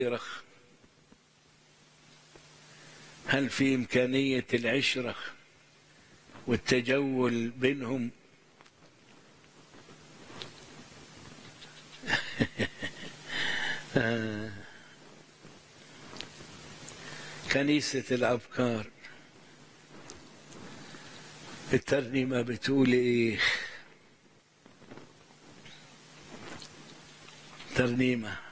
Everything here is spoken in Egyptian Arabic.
يرخ هل في إمكانية العشرة والتجول بينهم آه. كنيسة الأبكار الترنيمة بتقول إيه ترنيمة